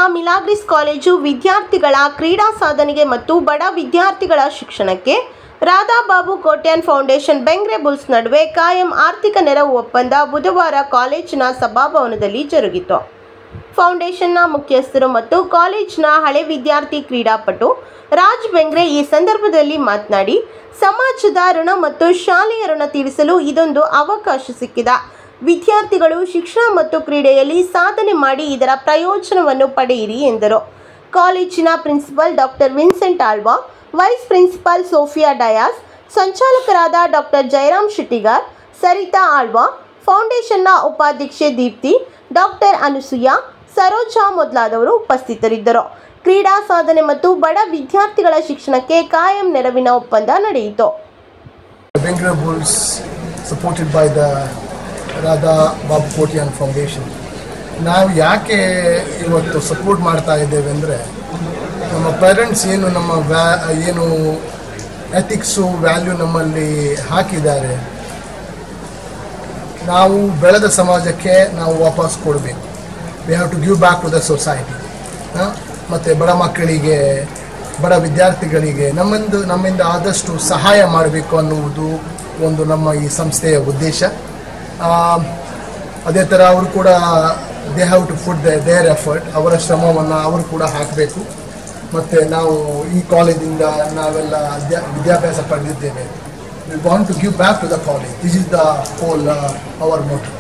Milagres college ವಿದ್ಯಾರ್ಥಿಗಳ ಕ್ರೀಡಾ ಸಾಧನೆಗೆ ಮತ್ತು ಬಡ ವಿದ್ಯಾರ್ಥಿಗಳ ಶಿಕ್ಷಣಕ್ಕೆ ರಾಧಾಬಾಬು ಕೋಟ್ಯಾನ್ ಫೌಂಡೇಶನ್ ಬೆಂಗ್ರೆ ಬುಲ್ಸ್ ನಡುವೆ ಕಾಯಂ ಆರ್ಥಿಕ ನೆರವು ಒಪ್ಪಂದ ಬುಧವಾರ ಕಾಲೇಜಿನ ಸಭಾಭವನದಲ್ಲಿ ಜರುಗಿತು ಫೌಂಡೇಶನ್ನ ಮುಖ್ಯಸ್ಥರು ಮತ್ತು ಕಾಲೇಜಿನ ಹಳೆ ವಿದ್ಯಾರ್ಥಿ ಕ್ರೀಡಾಪಟು ರಾಜ್ ಬೆಂಗ್ರೆ ಈ ಸಂದರ್ಭದಲ್ಲಿ ಮಾತನಾಡಿ ಸಮಾಜದ ಋಣ ಮತ್ತು ಶಾಲೆಯ ಋಣ ತೀರಿಸಲು ಇದೊಂದು ಅವಕಾಶ ಸಿಕ್ಕಿದ ವಿದ್ಯಾರ್ಥಿಗಳು ಶಿಕ್ಷಣ ಮತ್ತು ಕ್ರೀಡೆಯಲ್ಲಿ ಸಾಧನೆ ಮಾಡಿ ಇದರ ಪ್ರಯೋಜನವನ್ನು ಪಡೆಯಿರಿ ಎಂದರು ಕಾಲೇಜಿನ principal doctor Vincent Alva vice principal Sophia Dias ಸಂಚಾಲಕರಾದ ಡಾಕ್ಟರ್ ಜಯರಾಮ್ ಶೆಟ್ಟಿಗಾರ್ ಸರಿತಾ ಆಳ್ವಾ ಫೌಂಡೇಶನ್ನ ಉಪಾಧ್ಯಕ್ಷೆ ದೀಪ್ತಿ ಡಾಕ್ಟರ್ ಅನುಸೂಯ ಸರೋಜಾ ಮೊದಲಾದವರು ಉಪಸ್ಥಿತರಿದ್ದರು ಕ್ರೀಡಾ ಸಾಧನೆ ಮತ್ತು ಬಡ ವಿದ್ಯಾರ್ಥಿಗಳ ಶಿಕ್ಷಣಕ್ಕೆ ಕಾಯಂ ನೆರವಿನ ಒಪ್ಪಂದ ನಡೆಯಿತು Bengal Bulls, supported by the Radha Babu Kotiyan Foundation. ನಾವು ಯಾಕೆ ಇವತ್ತು ಸಪೋರ್ಟ್ ಮಾಡ್ತಾ ಇದ್ದೇವೆ ಅಂದರೆ ನಮ್ಮ ಪೇರೆಂಟ್ಸ್ ಏನು ನಮ್ಮ ವ್ಯಾ ಏನು ಎಥಿಕ್ಸು ವ್ಯಾಲ್ಯೂ ನಮ್ಮಲ್ಲಿ ಹಾಕಿದ್ದಾರೆ ನಾವು ಬೆಳೆದ ಸಮಾಜಕ್ಕೆ ನಾವು ವಾಪಸ್ ಕೊಡಬೇಕು we have to give back to the society ಮತ್ತು ಬಡ ಮಕ್ಕಳಿಗೆ ಬಡ ವಿದ್ಯಾರ್ಥಿಗಳಿಗೆ ನಮ್ಮಿಂದ ನಮ್ಮಿಂದ ಆದಷ್ಟು ಸಹಾಯ ಮಾಡಬೇಕು ಅನ್ನುವುದು ಒಂದು ನಮ್ಮ ಈ ಸಂಸ್ಥೆಯ ಉದ್ದೇಶ ಆ, ಅದೇ ಥರ ಅವರು ಕೂಡ they have to food their effort ಅವರ ಶ್ರಮವನ್ನು ಅವರು ಕೂಡ ಹಾಕಬೇಕು ಮತ್ತು ನಾವು ಈ ಕಾಲೇಜಿಂದ ನಾವೆಲ್ಲ ಅಧ್ಯ ವಿದ್ಯಾಭ್ಯಾಸ ಪಡೆದಿದ್ದೇವೆ we want to give back to the college this is the whole our motive